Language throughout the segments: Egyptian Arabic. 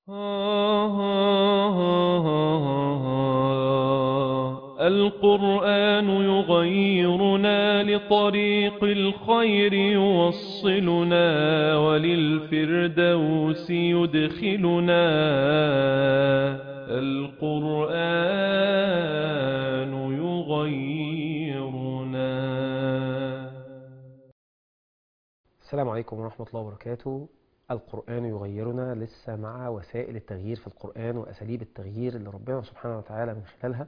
القرآن يغيرنا لطريق الخير يوصلنا وللفردوس يدخلنا القرآن يغيرنا السلام عليكم ورحمة الله وبركاته القرآن يغيرنا لسه مع وسائل التغيير في القرآن وأساليب التغيير اللي ربنا سبحانه وتعالى من خلالها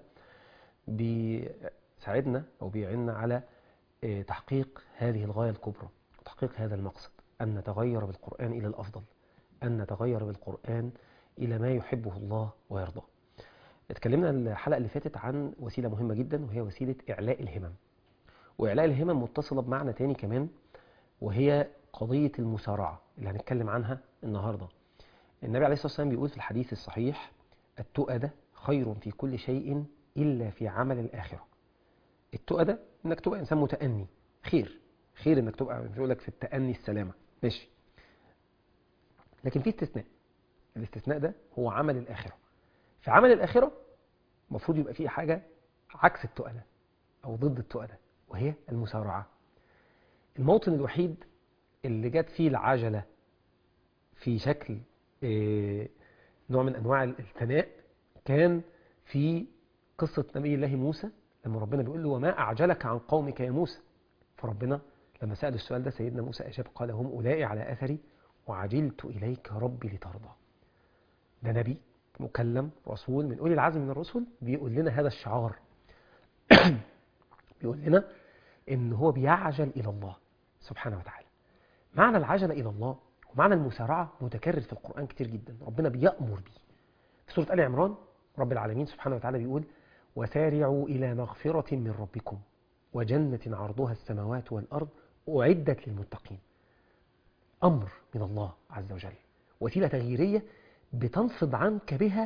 بيساعدنا أو بيعيننا على تحقيق هذه الغاية الكبرى وتحقيق هذا المقصد أن نتغير بالقرآن إلى الأفضل أن نتغير بالقرآن إلى ما يحبه الله ويرضاه اتكلمنا الحلقة اللي فاتت عن وسيلة مهمة جدا وهي وسيلة إعلاء الهمم وإعلاء الهمم متصلة بمعنى تاني كمان وهي قضية المسارعة اللي هنتكلم عنها النهاردة النبي عليه الصلاة والسلام بيقول في الحديث الصحيح التؤدة خير في كل شيء إلا في عمل الآخرة التؤدة إنك تبقى إنسان متأني خير خير إنك تبقى مش لك في التأني السلامة ماشي لكن في استثناء الاستثناء ده هو عمل الآخرة في عمل الآخرة المفروض يبقى فيه حاجة عكس التؤدة أو ضد التؤدة وهي المسارعة الموطن الوحيد اللي جت فيه العجلة في شكل نوع من أنواع الثناء كان في قصة نبي الله موسى لما ربنا بيقول له وما أعجلك عن قومك يا موسى فربنا لما سأل السؤال ده سيدنا موسى أجاب قال هم أولئي على أثري وعجلت إليك ربي لترضى ده نبي مكلم رسول من أولي العزم من الرسل بيقول لنا هذا الشعار بيقول لنا إن هو بيعجل إلى الله سبحانه وتعالى معنى العجلة إلى الله ومعنى المسارعة متكرر في القرآن كتير جدا ربنا بيأمر بيه في سورة آل عمران رب العالمين سبحانه وتعالى بيقول وسارعوا إلى مغفرة من ربكم وجنة عرضها السماوات والأرض أعدت للمتقين أمر من الله عز وجل وسيلة تغييرية بتنفض عنك بها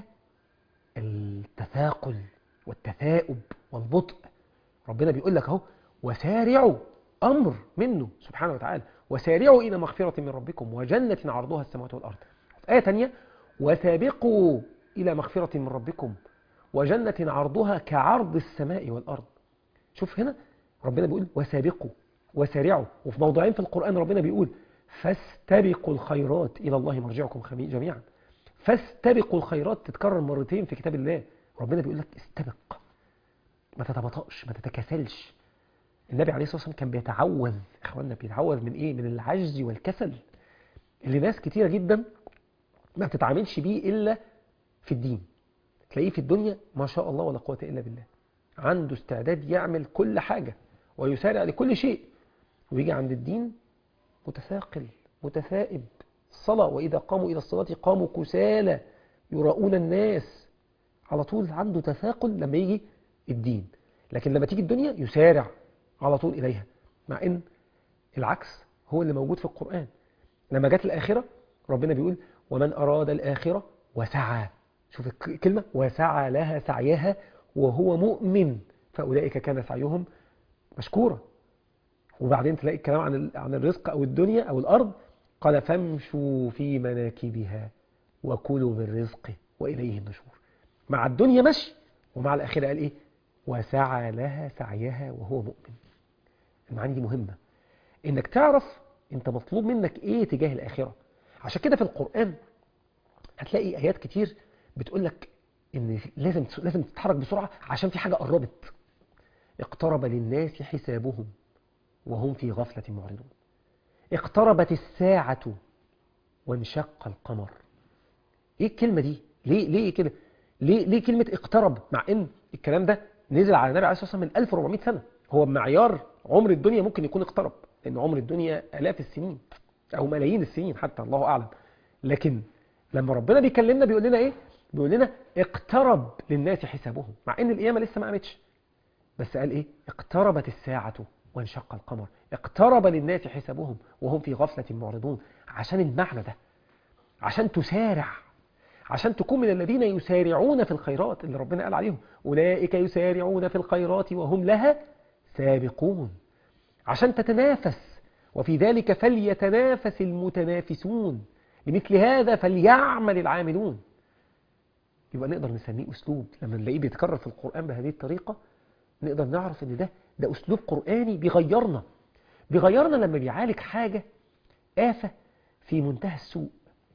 التثاقل والتثاؤب والبطء ربنا بيقول لك اهو وسارعوا أمر منه سبحانه وتعالى وسارعوا إلى مغفرة من ربكم وجنة عرضها السماوات والأرض في آية تانية وسابقوا إلى مغفرة من ربكم وجنة عرضها كعرض السماء والأرض شوف هنا ربنا بيقول وسابقوا وسارعوا وفي موضوعين في القرآن ربنا بيقول فاستبقوا الخيرات إلى الله مرجعكم جميعا فاستبقوا الخيرات تتكرر مرتين في كتاب الله ربنا بيقول لك استبق ما تتبطأش ما تتكاسلش النبي عليه الصلاة والسلام كان بيتعوذ اخواننا بيتعوذ من ايه من العجز والكسل اللي ناس كتيرة جدا ما بتتعاملش بيه إلا في الدين تلاقيه في الدنيا ما شاء الله ولا قوة إلا بالله عنده استعداد يعمل كل حاجة ويسارع لكل شيء ويجي عند الدين متثاقل متثائب الصلاة وإذا قاموا إلى الصلاة قاموا كسالى يراؤون الناس على طول عنده تثاقل لما يجي الدين لكن لما تيجي الدنيا يسارع على طول إليها مع إن العكس هو اللي موجود في القرآن لما جت الآخرة ربنا بيقول ومن أراد الآخرة وسعى شوف الكلمة وسعى لها سعيها وهو مؤمن فأولئك كان سعيهم مشكورا وبعدين تلاقي الكلام عن عن الرزق أو الدنيا أو الأرض قال فامشوا في مناكبها وكلوا من رزقه وإليه النشور مع الدنيا مشي ومع الآخرة قال إيه وسعى لها سعيها وهو مؤمن المعاني دي مهمة إنك تعرف أنت مطلوب منك إيه تجاه الآخرة عشان كده في القرآن هتلاقي آيات كتير بتقول لك إن لازم لازم تتحرك بسرعة عشان في حاجة قربت اقترب للناس حسابهم وهم في غفلة معرضون اقتربت الساعة وانشق القمر ايه الكلمة دي ليه ليه كده ليه ليه كلمة اقترب مع ان الكلام ده نزل على النبي عليه الصلاة والسلام من 1400 سنة هو معيار عمر الدنيا ممكن يكون اقترب لان عمر الدنيا الاف السنين او ملايين السنين حتى الله اعلم لكن لما ربنا بيكلمنا بيقول لنا ايه بيقول لنا اقترب للناس حسابهم مع ان القيامة لسه ما قامتش بس قال ايه اقتربت الساعة وانشق القمر اقترب للناس حسابهم وهم في غفلة معرضون عشان المعنى ده عشان تسارع عشان تكون من الذين يسارعون في الخيرات اللي ربنا قال عليهم أولئك يسارعون في الخيرات وهم لها سابقون عشان تتنافس وفي ذلك فليتنافس المتنافسون لمثل هذا فليعمل العاملون يبقى نقدر نسميه أسلوب لما نلاقيه بيتكرر في القرآن بهذه الطريقة نقدر نعرف ان ده ده أسلوب قرآني بيغيرنا بيغيرنا لما بيعالج حاجة آفة في منتهى السوء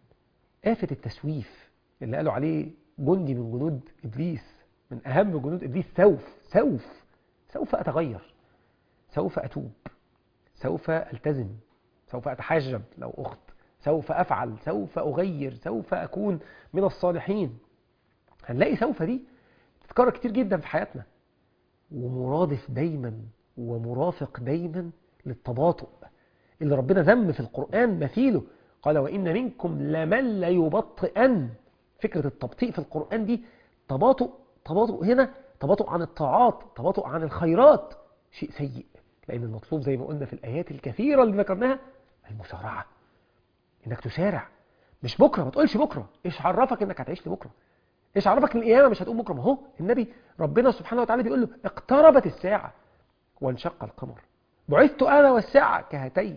آفة التسويف اللي قالوا عليه جندي من جنود إبليس من أهم جنود إبليس سوف سوف سوف أتغير سوف أتوب سوف ألتزم سوف أتحجب لو أخت سوف أفعل سوف أغير سوف أكون من الصالحين هنلاقي سوف دي تتكرر كتير جدا في حياتنا ومرادف دايما ومرافق دايما للتباطؤ اللي ربنا ذم في القرآن مثيله قال وإن منكم لمن ليبطئن فكرة التبطيء في القرآن دي تباطؤ تباطؤ هنا تباطؤ عن الطاعات تباطؤ عن الخيرات شيء سيء لأن المطلوب زي ما قلنا في الآيات الكثيرة اللي ذكرناها المسارعة إنك تسارع مش بكرة ما تقولش بكرة إيش عرفك إنك هتعيش لبكرة إيش عرفك إن القيامة مش هتقوم بكرة ما هو النبي ربنا سبحانه وتعالى بيقول له اقتربت الساعة وانشق القمر بعثت أنا والساعة كهاتين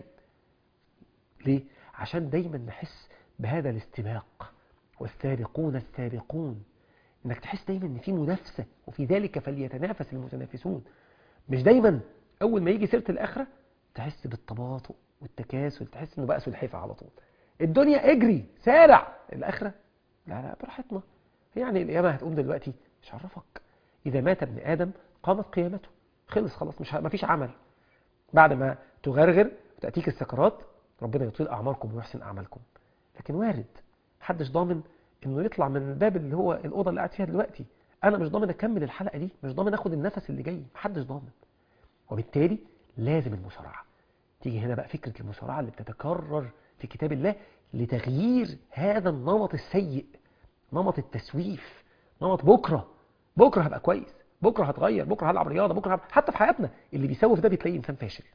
ليه؟ عشان دايما نحس بهذا الاستباق والسابقون السابقون انك تحس دايما ان في منافسه وفي ذلك فليتنافس المتنافسون مش دايما اول ما يجي سيره الاخره تحس بالتباطؤ والتكاسل تحس انه بقى سلحفه على طول الدنيا اجري سارع الاخره لا لا براحتنا يعني القيامه هتقوم دلوقتي مش عرفك اذا مات ابن ادم قامت قيامته خلص خلاص مش ما فيش عمل بعد ما تغرغر وتاتيك السكرات ربنا يطيل اعماركم ويحسن اعمالكم لكن وارد محدش ضامن انه يطلع من الباب اللي هو الاوضه اللي قاعد فيها دلوقتي انا مش ضامن اكمل الحلقه دي مش ضامن اخد النفس اللي جاي محدش ضامن وبالتالي لازم المسارعه تيجي هنا بقى فكره المسارعه اللي بتتكرر في كتاب الله لتغيير هذا النمط السيء نمط التسويف نمط بكره بكره هبقى كويس بكره هتغير بكره هلعب رياضه بكره هلعب حتى في حياتنا اللي بيسوف ده بتلاقيه انسان فاشل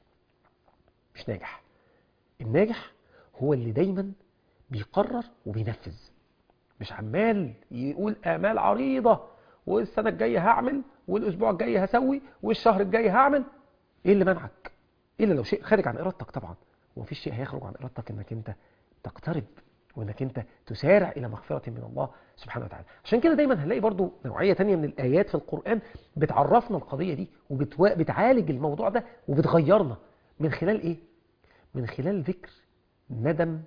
مش ناجح الناجح هو اللي دايما بيقرر وبينفذ مش عمال يقول آمال عريضة والسنة الجاية هعمل والأسبوع الجاي هسوي والشهر الجاي هعمل إيه اللي منعك؟ إلا لو شيء خارج عن إرادتك طبعا ومفيش شيء هيخرج عن إرادتك إنك أنت تقترب وإنك أنت تسارع إلى مغفرة من الله سبحانه وتعالى عشان كده دايما هنلاقي برضو نوعية تانية من الآيات في القرآن بتعرفنا القضية دي وبتعالج الموضوع ده وبتغيرنا من خلال إيه؟ من خلال ذكر ندم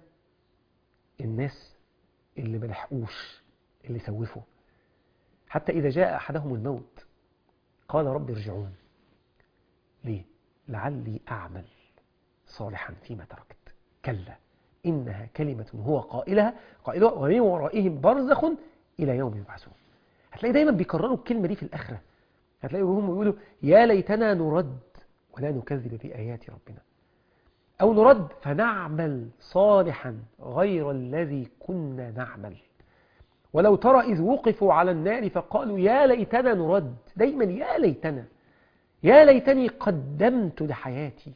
الناس اللي ما لحقوش اللي سوفوا حتى إذا جاء أحدهم الموت قال رب ارجعون ليه؟ لعلي أعمل صالحا فيما تركت كلا إنها كلمة هو قائلها قائلها ومن ورائهم برزخ إلى يوم يبعثون هتلاقي دايما بيكرروا الكلمة دي في الآخرة هتلاقي هم يقولوا يا ليتنا نرد ولا نكذب بآيات ربنا أو نرد فنعمل صالحا غير الذي كنا نعمل ولو ترى إذ وقفوا على النار فقالوا يا ليتنا نرد دايما يا ليتنا يا ليتني قدمت لحياتي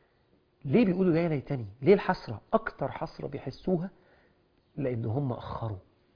ليه بيقولوا يا ليتني ليه الحسرة أكتر حسرة بيحسوها لأن هم أخروا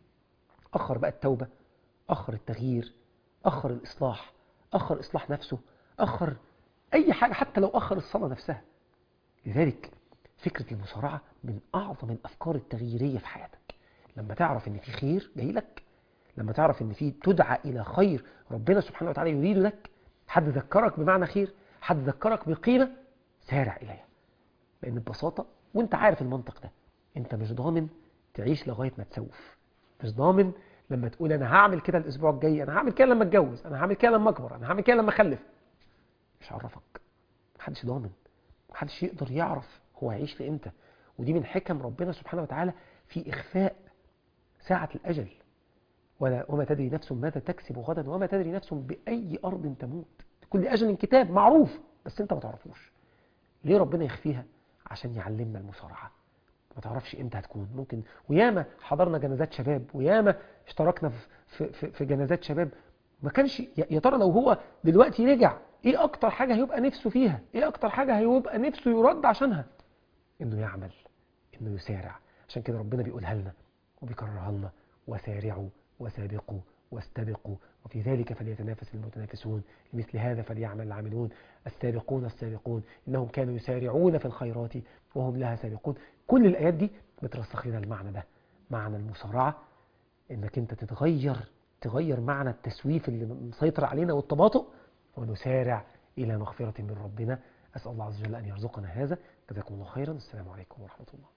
أخر بقى التوبة أخر التغيير أخر الإصلاح أخر إصلاح نفسه أخر أي حاجة حتى لو أخر الصلاة نفسها لذلك فكرة المسارعة من أعظم الأفكار التغييرية في حياتك لما تعرف إن في خير جاي لك لما تعرف إن في تدعى إلى خير ربنا سبحانه وتعالى يريد لك حد ذكرك بمعنى خير حد ذكرك بقيمة سارع إليها لأن ببساطة وانت عارف المنطق ده انت مش ضامن تعيش لغاية ما تسوف مش ضامن لما تقول انا هعمل كده الاسبوع الجاي انا هعمل كده لما اتجوز انا هعمل كده لما اكبر انا هعمل كده لما اخلف مش عرفك محدش ضامن محدش يقدر يعرف هو هيعيش في امتى ودي من حكم ربنا سبحانه وتعالى في اخفاء ساعة الاجل ولا وما تدري نفس ماذا تكسب غدا وما تدري نفس باي ارض تموت كل اجل كتاب معروف بس انت ما تعرفوش ليه ربنا يخفيها عشان يعلمنا المسارعة ما تعرفش امتى هتكون ممكن وياما حضرنا جنازات شباب وياما اشتركنا في, في, في جنازات شباب ما كانش يا ترى لو هو دلوقتي رجع ايه اكتر حاجة هيبقى نفسه فيها ايه اكتر حاجة هيبقى نفسه يرد عشانها انه يعمل انه يسارع عشان كده ربنا بيقولها لنا وبيكررها لنا وسارعوا وسابقوا واستبقوا وفي ذلك فليتنافس المتنافسون لمثل هذا فليعمل العاملون السابقون السابقون إنهم كانوا يسارعون في الخيرات وهم لها سابقون كل الآيات دي بترسخ لنا المعنى ده معنى المسارعة انك انت تتغير تغير معنى التسويف اللي مسيطر علينا والتباطؤ ونسارع إلى مغفرة من ربنا أسأل الله عز وجل أن يرزقنا هذا جزاكم الله خيرا السلام عليكم ورحمة الله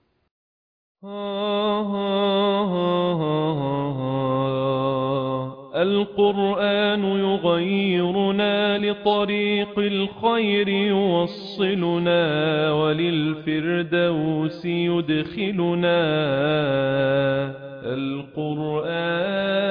القرآن يغيرنا لطريق الخير يوصلنا وللفردوس يدخلنا القرآن